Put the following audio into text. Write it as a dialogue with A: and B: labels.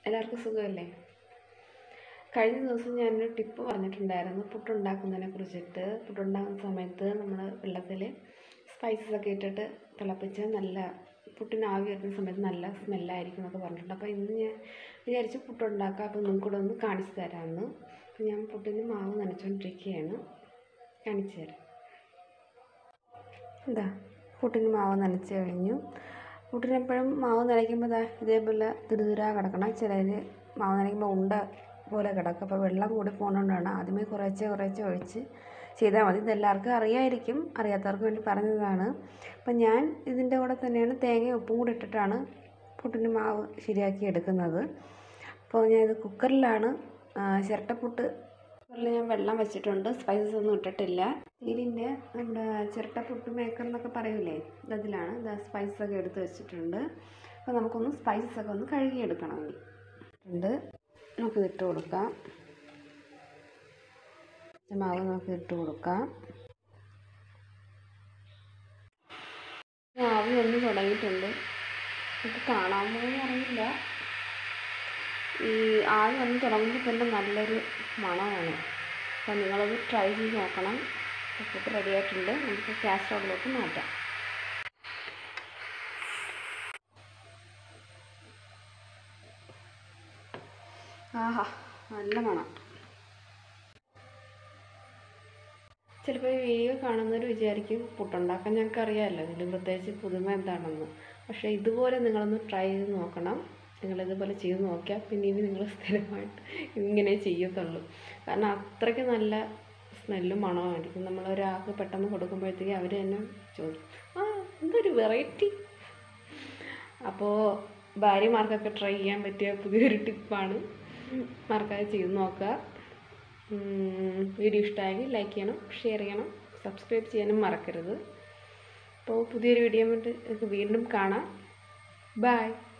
A: എല്ലാവർക്കും സുഖമല്ലേ കഴിഞ്ഞ ദിവസം ഞാനൊരു ടിപ്പ് പറഞ്ഞിട്ടുണ്ടായിരുന്നു പുട്ടുണ്ടാക്കുന്നതിനെ കുറിച്ചിട്ട് പുട്ടുണ്ടാക്കുന്ന സമയത്ത് നമ്മൾ വെള്ളത്തിൽ സ്പൈസസ് ഒക്കെ ഇട്ടിട്ട് തിളപ്പിച്ച് നല്ല പുട്ടിന് ആവി വരുന്ന സമയത്ത് നല്ല സ്മെല്ലായിരിക്കും എന്നൊക്കെ പറഞ്ഞിട്ടുണ്ട് അപ്പോൾ ഇന്ന് ഞാൻ വിചാരിച്ചു പുട്ടുണ്ടാക്കാം അപ്പോൾ നിങ്ങൾക്ക് കൂടെ ഒന്ന് കാണിച്ചു തരാമെന്ന് അപ്പോൾ ഞാൻ പുട്ടിന് മാവ് നനച്ചുകൊണ്ടിരിക്കുകയാണ് കാണിച്ചു തരാം എന്താ പുട്ടിന് മാവ് നനച്ച് കഴിഞ്ഞു പുട്ടിന് എപ്പോഴും മാവ് നനയ്ക്കുമ്പോൾ ദാ ഇതേപോലെ തുരുതുരാ കിടക്കണം ചിലർ മാവ് നനയ്ക്കുമ്പോൾ ഉണ്ട പോലെ കിടക്കും അപ്പോൾ വെള്ളം കൂടി പോകുന്നതുകൊണ്ടാണ് ആദ്യമേ കുറേശ്ശെ കുറേശ്ശെ ഒഴിച്ച് ചെയ്താൽ മതി ഇതെല്ലാവർക്കും അറിയായിരിക്കും അറിയാത്തവർക്ക് വേണ്ടി പറഞ്ഞതാണ് അപ്പം ഞാൻ ഇതിൻ്റെ കൂടെ തന്നെയാണ് തേങ്ങയും ഉപ്പും കൂടി ഇട്ടിട്ടാണ് പുട്ടിന് മാവ് ശരിയാക്കി എടുക്കുന്നത് അപ്പോൾ ഞാനിത് കുക്കറിലാണ് ചിരട്ടപ്പുട്ട് കുക്കറിൽ ഞാൻ വെള്ളം വെച്ചിട്ടുണ്ട് സ്പൈസസ് ഒന്നും ഇട്ടിട്ടില്ല ഇതിൻ്റെ നമ്മുടെ ചിരട്ടപ്പുട്ട് മേക്കർ എന്നൊക്കെ പറയൂലേ അതിലാണ് ഇതാ സ്പൈസസ് ഒക്കെ എടുത്ത് വെച്ചിട്ടുണ്ട് അപ്പോൾ നമുക്കൊന്ന് സ്പൈസസ് ഒക്കെ ഒന്ന് കഴുകിയെടുക്കണമെങ്കിൽ ഉണ്ട് നമുക്ക് ഇട്ട് കൊടുക്കാം മാവ് നമുക്ക് ഇട്ട് കൊടുക്കാം ആവി വന്ന് തുടങ്ങിയിട്ടുണ്ട് നമുക്ക് കാണാമോ എന്ന് അറിയില്ല ഈ ആവി വന്ന് തുടങ്ങുമ്പോൾ തന്നെ നല്ലൊരു മണമാണ് അപ്പോൾ നിങ്ങളത് ട്രൈ ചെയ്ത് നോക്കണം ഫുഡ് റെഡി ആയിട്ടുണ്ട് നമുക്ക് ഗ്യാസ് സ്റ്റൗവിലോട്ട് മാറ്റാം ആഹാ നല്ല മണം ചിലപ്പോൾ ഈ വീഡിയോ കാണുന്നവർ വിചാരിക്കും പുട്ടുണ്ടാക്കാൻ ഞങ്ങൾക്ക് അറിയാമല്ലോ ഇതിൽ പ്രത്യേകിച്ച് പുതുമ എന്താണെന്ന് പക്ഷേ ഇതുപോലെ നിങ്ങളൊന്ന് ട്രൈ ചെയ്ത് നോക്കണം നിങ്ങളിതുപോലെ ചെയ്ത് നോക്കിയാൽ പിന്നെ ഇനി നിങ്ങൾ സ്ഥിരമായിട്ട് ഇങ്ങനെ ചെയ്യത്തുള്ളൂ കാരണം അത്രയ്ക്ക് നല്ല സ്മെല്ലും മണമായിരിക്കും നമ്മൾ ഒരാൾക്ക് പെട്ടെന്ന് കൊടുക്കുമ്പോഴത്തേക്ക് അവർ തന്നെ ചോദിക്കും ആ എന്തൊരു വെറൈറ്റി അപ്പോൾ ഭാര്യമാർക്കൊക്കെ ട്രൈ ചെയ്യാൻ പറ്റിയ പുതിയൊരു ടിപ്പാണ് മറക്കാതെ ചെയ്ത് നോക്കുക വീഡിയോ ഇഷ്ടമായെങ്കിൽ ലൈക്ക് ചെയ്യണം ഷെയർ ചെയ്യണം സബ്സ്ക്രൈബ് ചെയ്യാനും മറക്കരുത് അപ്പോൾ പുതിയൊരു വീഡിയോ വീണ്ടും കാണാം ബൈ